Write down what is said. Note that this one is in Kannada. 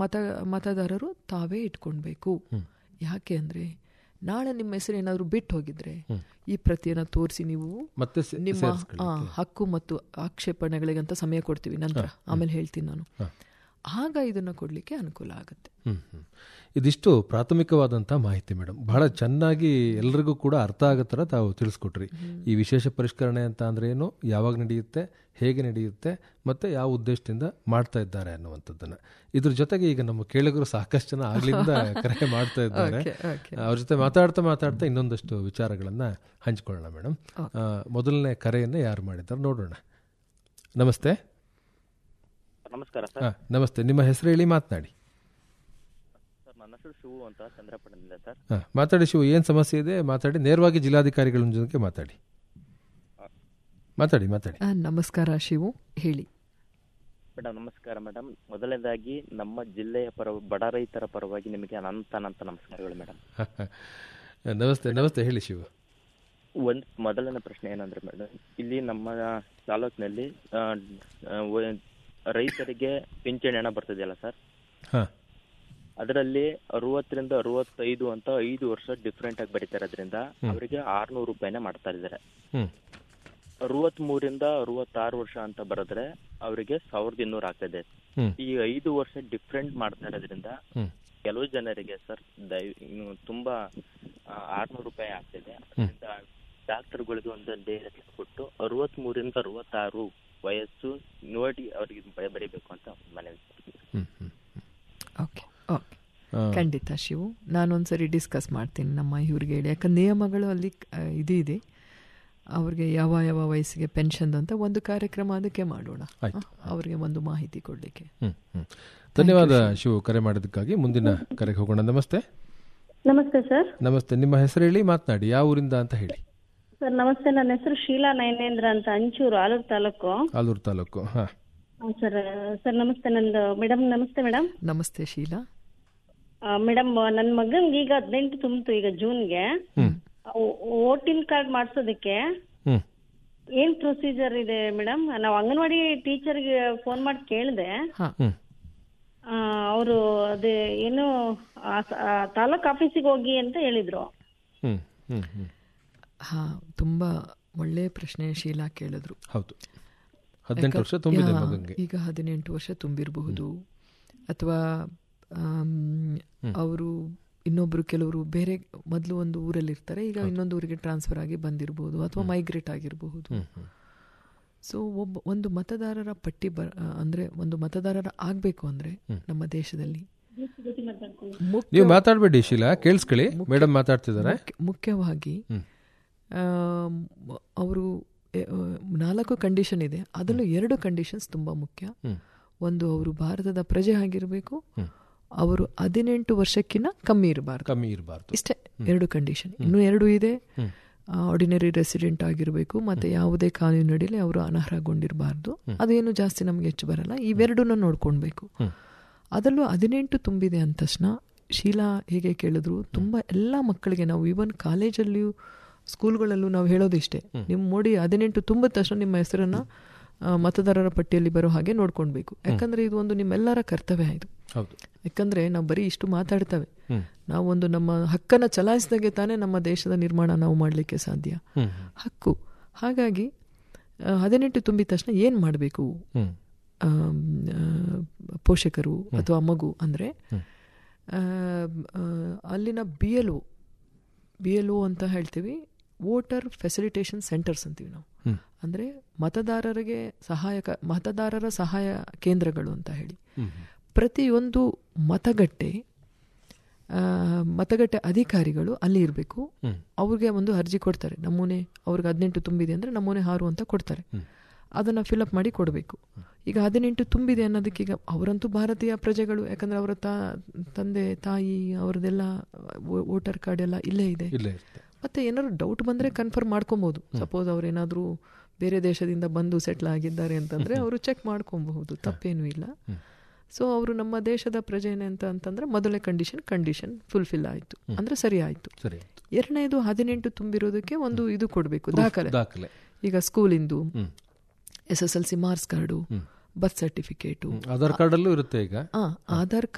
ಮತ ಮತದಾರರು ತಾವೇ ಇಟ್ಕೊಳ್ಬೇಕು ಯಾಕೆ ಅಂದ್ರೆ ನಾಳೆ ನಿಮ್ಮ ಹೆಸರು ಏನಾದರೂ ಬಿಟ್ಟು ಹೋಗಿದ್ರೆ ಈ ಪ್ರತಿಯನ್ನ ತೋರಿಸಿ ನೀವು ಮತ್ತೆ ಸೆ- ನಿಮ್ಮ ಸೇರಿಸ್ಕೊಳ್ಳಿ. ಆ, ಹಕ್ಕು ಮತ್ತು ಆಕ್ಷೇಪಣೆಗಳಿಗಂತ ಸಮಯ ಕೊಡ್ತೀವಿ ನಂತರ ಆಮೇಲೆ ಹೇಳ್ತೀನಿ ನಾನು ಆಗ ಇದನ್ನ ಕೊಡ್ಲಿಕ್ಕೆ ಅನುಕೂಲ ಆಗುತ್ತೆ ಹ್ಮ್, ಹ್ಮ್. ಇದಿಷ್ಟು ಪ್ರಾಥಮಿಕವಾದಂಥ ಮಾಹಿತಿ ಮೇಡಮ್ ಬಹಳ ಚೆನ್ನಾಗಿ ಎಲ್ರಿಗೂ ಕೂಡ ಅರ್ಥ ಆಗೋ ಥರ ತಾವು ತಿಳಿಸ್ಕೊಟ್ರಿ ಈ ವಿಶೇಷ ಪರಿಷ್ಕರಣೆ ಅಂತ ಅಂದ್ರೆ ಏನು ಯಾವಾಗ ನಡೆಯುತ್ತೆ ಹೇಗೆ ನಡೆಯುತ್ತೆ ಮತ್ತೆ ಯಾವ ಉದ್ದೇಶದಿಂದ ಮಾಡ್ತಾ ಇದ್ದಾರೆ ಅನ್ನುವಂಥದ್ದನ್ನ ಇದ್ರ ಜೊತೆಗೆ ಈಗ ನಮ್ಮ ಕೇಳಿಗರು ಸಾಕಷ್ಟು ಜನ ಆಗ್ಲಿಂದ ಕರೆ ಮಾಡ್ತಾ ಇದ್ದಾರೆ Okay, okay. ಅವ್ರ ಜೊತೆ ಮಾತಾಡ್ತಾ ಮಾತಾಡ್ತಾ ಇನ್ನೊಂದಷ್ಟು ವಿಚಾರಗಳನ್ನ ಹಂಚ್ಕೊಳ್ಳೋಣ ಮೇಡಮ್ ಮೊದಲನೇ ಕರೆಯನ್ನ ಯಾರು ಮಾಡಿದ್ದಾರೆ ನೋಡೋಣ ನಮಸ್ತೆ ನಮಸ್ಕಾರ ಸರ್ ಹಾ ನಮಸ್ತೆ ನಿಮ್ಮ ಹೆಸರು ಹೇಳಿ ಮಾತನಾಡಿ ಸರ್ ನನ್ನ ಹೆಸರು ಶಿವು ಅಂತ ಚಂದ್ರಪಟ್ಟಣದಿಂದ ಸರ್ ಹಾ, ಮಾತಾಡಿ ಶಿವು ಏನು ಸಮಸ್ಯೆ ಇದೆ ಮಾತಾಡಿ ನೇರವಾಗಿ ಜಿಲ್ಲಾಧಿಕಾರಿಗಳ ಜೊತೆ ಮಾತಾಡಿ ಮಾತಾಡಿ ಮಾತಾಡಿ ಆ, ನಮಸ್ಕಾರ ಶಿವು ಹೇಳಿ ಮೇಡಮ್ ನಮಸ್ಕಾರ ಮೇಡಮ್ ಮೊದಲನೇದಾಗಿ ನಮ್ಮ ಜಿಲ್ಲೆಯ ಪರ ಬಡ ರೈತರ ಪರವಾಗಿ ನಿಮಗೆ ಅನಂತ ಅನಂತ ನಮಸ್ಕಾರಗಳು ಮೇಡಮ್ ನಮಸ್ತೆ ನಮಸ್ತೆ ಹೇಳಿ ಶಿವು ಒಂದು ಮೊದಲನೇ ಪ್ರಶ್ನೆ ಏನಂದ್ರೆ ಮೇಡಮ್ ಇಲ್ಲಿ ನಮ್ಮ ತಾಲೂಕಿನಲ್ಲಿ ಆ, ಆ, ವ- ರೈತರಿಗೆ ಪಿಂಚಣಿ ಹಣ ಬರ್ತಿದೆಯಲ್ಲ ಸರ್ ಹಾ ಅದರಲ್ಲಿ ಅರವತ್ತರಿಂದ ಅರವತ್ತೈದು ಅಂತ ಐದು ವರ್ಷ ಡಿಫ್ರೆಂಟ್ ಆಗಿ ಬರೀತಾ ಇರೋದ್ರಿಂದ ಅವರಿಗೆ ಆರ್ನೂರು ರೂಪಾಯಿನೇ ಮಾಡ್ತಾ ಇದ್ದಾರೆ ಹ್ಮ್ ಅರವತ್ಮೂರಿಂದ ಅರವತ್ತಾರು ವರ್ಷ ಅಂತ ಬರೆದ್ರೆ ಅವರಿಗೆ ಸಾವಿರದ ಇನ್ನೂರು ಆಗ್ತದೆ ಹ್ಮ್ ಈ ಐದು ವರ್ಷ ಡಿಫ್ರೆಂಟ್ ಮಾಡ್ತಾ ಇರೋದ್ರಿಂದ ಹ್ಮ್ ಕೆಲವು ಜನರಿಗೆ ಸರ್ ದಯ ಇನ್ನು ತುಂಬಾ ಆರ್ನೂರು ರೂಪಾಯಿ ಆಗ್ತಿದೆ ಅದರಿಂದ ಡಾಕ್ಟರ್ಗಳಿಗೆ ಒಂದು ಡೇಟ್ ಕೊಟ್ಟು ಅರವತ್ತ್ ಮೂರಿಂದ ಅರವತ್ತಾರು ವಯಸ್ಸು ನೋಡಿ ಅವರಿಗೆ ಬ- ಬರೀಬೇಕು ಅಂತ ಮನವಿ ಹ್ಮ್ ಹ್ಮ್ ಓಕೆ ಓಕೆ ಖಂಡಿತ ಶಿವು ನಾನೊಂದ್ಸರಿ ಡಿಸ್ಕಸ್ ಮಾಡ್ತೀನಿ ನಮ್ಮ ಇವ್ರಿಗೆ ಹೇಳಿ ಯಾಕಂದ್ರೆ ನಿಯಮಗಳು ಅಲ್ಲಿ ಆ, ಇದು ಇದೆ ಅವ್ರಿಗೆ ಯಾವ ಯಾವ ವಯಸ್ಸಿಗೆ ಪೆನ್ಷನ್ ಅಂತ ಒಂದು ಕಾರ್ಯಕ್ರಮ ಅದಕ್ಕೆ ಮಾಡೋಣ ಆಯ್ತು. ಆ, ಅವ್ರಿಗೆ ಒಂದು ಮಾಹಿತಿ ಕೊಡಲಿಕ್ಕೆ ಹ್ಮ್ ಹ್ಮ್ ಧನ್ಯವಾದ ಶಿವು ಕರೆ ಮಾಡಿದ್ದಕ್ಕಾಗಿ ಮುಂದಿನ ಕರೆಗೆ ಹೋಗೋಣ ನಮಸ್ತೆ ನಮಸ್ತೆ ಸರ್ ನಮಸ್ತೆ ನಿಮ್ಮ ಹೆಸರು ಹೇಳಿ ಮಾತನಾಡಿ ಯಾವ ಊರಿಂದ ಅಂತ ಹೇಳಿ ಸರ್ ನಮಸ್ತೆ ನನ್ನ ಹೆಸರು ಶೀಲಾ ನಯನೇಂದ್ರ ಅಂತ ಅಂಚೂರು ಆಲೂರು ತಾಲೂಕು ಆಲೂರು ತಾಲೂಕು ಹಾ ಆ, ಸರ್ ಸರ್ ನಮಸ್ತೆ ನಂದು ಮೇಡಮ್ ನಮಸ್ತೆ ಮೇಡಮ್ ನಮಸ್ತೆ ಶೀಲಾ ಮೇಡಮ್ ನನ್ನ ಮಗನ್ಗೆ ಈಗ ಹದಿನೆಂಟು ತುಂಬಿತು ಈಗ ಜೂನ್ಗೆ ವೋಟಿಂಗ್ ಕಾರ್ಡ್ ಮಾಡಿಸೋದಕ್ಕೆ ಹ್ಮ್ ಏನ್ ಪ್ರೊಸೀಜರ್ ಇದೆ ಮೇಡಮ್ ನಾವು ಅಂಗನವಾಡಿ ಟೀಚರ್ಗೆ ಫೋನ್ ಮಾಡಿ ಕೇಳಿದೆ ಹಾ ಹ್ಮ್ ಅವರು ಅದೇ ಏನು ಆ ಸ- ಆ ತಾಲೂಕ್ ಆಫೀಸಿಗೆ ಹೋಗಿ ಅಂತ ಹೇಳಿದ್ರು ಹ್ಮ್ ಹ್ಮ್ ಹ್ಮ್ ಹಾ ತುಂಬಾ ಒಳ್ಳೆಯ ಪ್ರಶ್ನೆ ಶೀಲಾ ಕೇಳಿದ್ರು ಹೌದು ಹದಿನೆಂಟು ವರ್ಷ ತುಂಬಿದೆ ಯಾ, ಮಗಂಗೆ ಈಗ ಹದಿನೆಂಟು ವರ್ಷ ತುಂಬಿರಬಹುದು ಅಥವಾ ಅವರು ಇನ್ನೊಬ್ರು ಕೆಲವರು ಬೇರೆ ಮೊದಲು ಒಂದು ಊರಲ್ಲಿ ಇರ್ತಾರೆ ಈಗ ಇನ್ನೊಂದು ಊರಿಗೆ ಟ್ರಾನ್ಸ್ಫರ್ ಆಗಿ ಬಂದಿರಬಹುದು ಅಥವಾ ಮೈಗ್ರೇಟ್ ಆಗಿರಬಹುದು ಸೊ ಒಬ್ಬ ಒಂದು ಮತದಾರರ ಪಟ್ಟಿ ಬ ಆ, ಅಂದ್ರೆ ಒಂದು ಮತದಾರರ ಆಗ್ಬೇಕು ಅಂದ್ರೆ ನಮ್ಮ ದೇಶದಲ್ಲಿ ಮುಖ್ಯ- ನೀವು ಮಾತಾಡಬೇಡಿ ಶೀಲಾ ಕೇಳಿಸ್ಕೊಳ್ಳಿ ಮೇಡಮ್ ಮಾತಾಡ್ತಿದ್ದಾರೆ ಮುಖ್ಯ- ಮುಖ್ಯವಾಗಿ ಅವರು ನಾಲ್ಕು ಕಂಡೀಷನ್ ಇದೆ ಅದರಲ್ಲೂ ಎರಡು ಕಂಡೀಷನ್ಸ್ ತುಂಬಾ ಮುಖ್ಯ ಒಂದು ಅವರು ಭಾರತದ ಪ್ರಜೆ ಆಗಿರಬೇಕು ಅವರು ಹದಿನೆಂಟು ವರ್ಷಕ್ಕಿಂತ ಕಮ್ಮಿ ಇರಬಾರ್ದು ಕಮ್ಮಿ ಇರಬಾರ್ದು ಇಷ್ಟೇ ಎರಡು ಕಂಡೀಷನ್ ಇನ್ನು ಎರಡು ಇದೆ ಆರ್ಡಿನರಿ ರೆಸಿಡೆಂಟ್ ಆಗಿರಬೇಕು ಮತ್ತೆ ಯಾವುದೇ ಕಾನೂನಿನಡಿಯಲ್ಲಿ ಅವರು ಅನರ್ಹಗೊಂಡಿರಬಾರ್ದು ಅದೇನು ಜಾಸ್ತಿ ನಮ್ಗೆ ಹೆಚ್ಚು ಬರಲ್ಲ ಇವೆರಡನ್ನ ನೋಡ್ಕೊಳ್ಬೇಕು ಅದರಲ್ಲೂ ಹದಿನೆಂಟು ತುಂಬಿದೆ ಅಂದ ತಕ್ಷಣ ಶೀಲಾ ಹೇಗೆ ಕೇಳಿದ್ರು ತುಂಬ ಎಲ್ಲ ಮಕ್ಕಳಿಗೆ ನಾವು ಈವನ್ ಕಾಲೇಜಲ್ಲಿಯೂ ಸ್ಕೂಲ್ಗಳಲ್ಲೂ ನಾವು ಹೇಳೋದು ಇಷ್ಟೇ ನೀವು ನೋಡಿ ಹದಿನೆಂಟು ತುಂಬಿದ ತಕ್ಷಣ ನಿಮ್ಮ ಹೆಸರನ್ನ ಆ, ಮತದಾರರ ಪಟ್ಟಿಯಲ್ಲಿ ಬರೋ ಹಾಗೆ ನೋಡ್ಕೊಳ್ಬೇಕು ಯಾಕಂದ್ರೆ ಇದು ಒಂದು ನಿಮ್ಮೆಲ್ಲರ ಕರ್ತವ್ಯ ಇದು ಹೌದು ಯಾಕಂದ್ರೆ ನಾವು ಬರೀ ಇಷ್ಟು ಮಾತಾಡ್ತೇವೆ ನಾವು ಒಂದು ನಮ್ಮ ಹಕ್ಕನ್ನು ಚಲಾಯಿಸಿದಾಗೆ ತಾನೇ ನಮ್ಮ ದೇಶದ ನಿರ್ಮಾಣ ನಾವು ಮಾಡಲಿಕ್ಕೆ ಸಾಧ್ಯ ಹ್ಮ್ ಹಕ್ಕು ಹಾಗಾಗಿ ಆ, ಹದಿನೆಂಟು ತುಂಬಿದ ತಕ್ಷಣ ಏನು ಮಾಡಬೇಕು ಹ್ಮ್ ಪೋಷಕರು ಅಥವಾ ಮಗು ಅಂದರೆ ಅಲ್ಲಿನ B L O B L O ಅಂತ ಹೇಳ್ತೀವಿ ವೋಟರ್ ಫೆಸಿಲಿಟೇಷನ್ ಸೆಂಟರ್ಸ್ ಅಂತೀವಿ ನಾವು ಅಂದರೆ ಮತದಾರರಿಗೆ ಸಹಾಯಕ ಮತದಾರರ ಸಹಾಯ ಕೇಂದ್ರಗಳು ಅಂತ ಹೇಳಿ ಪ್ರತಿಯೊಂದು ಮತಗಟ್ಟೆ ಆ, ಮತಗಟ್ಟೆ ಅಧಿಕಾರಿಗಳು ಅಲ್ಲಿ ಇರಬೇಕು ಅವ್ರಿಗೆ ಒಂದು ಅರ್ಜಿ ಕೊಡ್ತಾರೆ ನಮೂನೆ ಅವ್ರಿಗೆ ಹದಿನೆಂಟು ತುಂಬಿದೆ ಅಂದರೆ ನಮೂನೆ ಹಾರು ಅಂತ ಕೊಡ್ತಾರೆ ಅದನ್ನು ಫಿಲಪ್ ಮಾಡಿ ಕೊಡಬೇಕು ಈಗ ಹದಿನೆಂಟು ತುಂಬಿದೆ ಅನ್ನೋದಕ್ಕೆ ಈಗ ಅವರಂತೂ ಭಾರತೀಯ ಪ್ರಜೆಗಳು ಯಾಕಂದ್ರೆ ಅವರ ತಾ ತಂದೆ ತಾಯಿ ಅವರದೆಲ್ಲ ವೋಟರ್ ಕಾರ್ಡ್ ಎಲ್ಲ ಇಲ್ಲೇ ಇದೆ ಇಲ್ಲೇ ಇರುತ್ತೆ ಮತ್ತೆ ಏನಾದ್ರು ಡೌಟ್ ಬಂದರೆ ಕನ್ಫರ್ಮ್ ಮಾಡ್ಕೊಬೋದು ಸಪೋಸ್ ಅವ್ರೇನಾದರೂ ಬೇರೆ ದೇಶದಿಂದ ಬಂದು ಸೆಟ್ಲ್ ಆಗಿದ್ದಾರೆ ಅಂತಂದರೆ ಅವರು ಚೆಕ್ ಮಾಡ್ಕೊಬಹುದು ತಪ್ಪೇನೂ ಇಲ್ಲ ಸೊ ಅವರು ನಮ್ಮ ದೇಶದ ಪ್ರಜೆನೆ ಅಂತ ಅಂತಂದ್ರೆ ಮೊದಲನೇ ಕಂಡೀಷನ್ ಕಂಡೀಷನ್ ಫುಲ್ಫಿಲ್ ಆಯಿತು ಅಂದ್ರೆ ಸರಿ ಆಯಿತು ಸರಿ ಎರಡನೇದು ಹದಿನೆಂಟು ತುಂಬಿರೋದಕ್ಕೆ ಒಂದು ಇದು ಕೊಡಬೇಕು ದಾಖಲೆ ದಾಖಲೆ ಈಗ ಸ್ಕೂಲಿಂದು S S L C marks card birth certificate Aadhaar card ಅಲ್ಲೂ ಇರುತ್ತೆ ಈಗ ಆಧಾರ್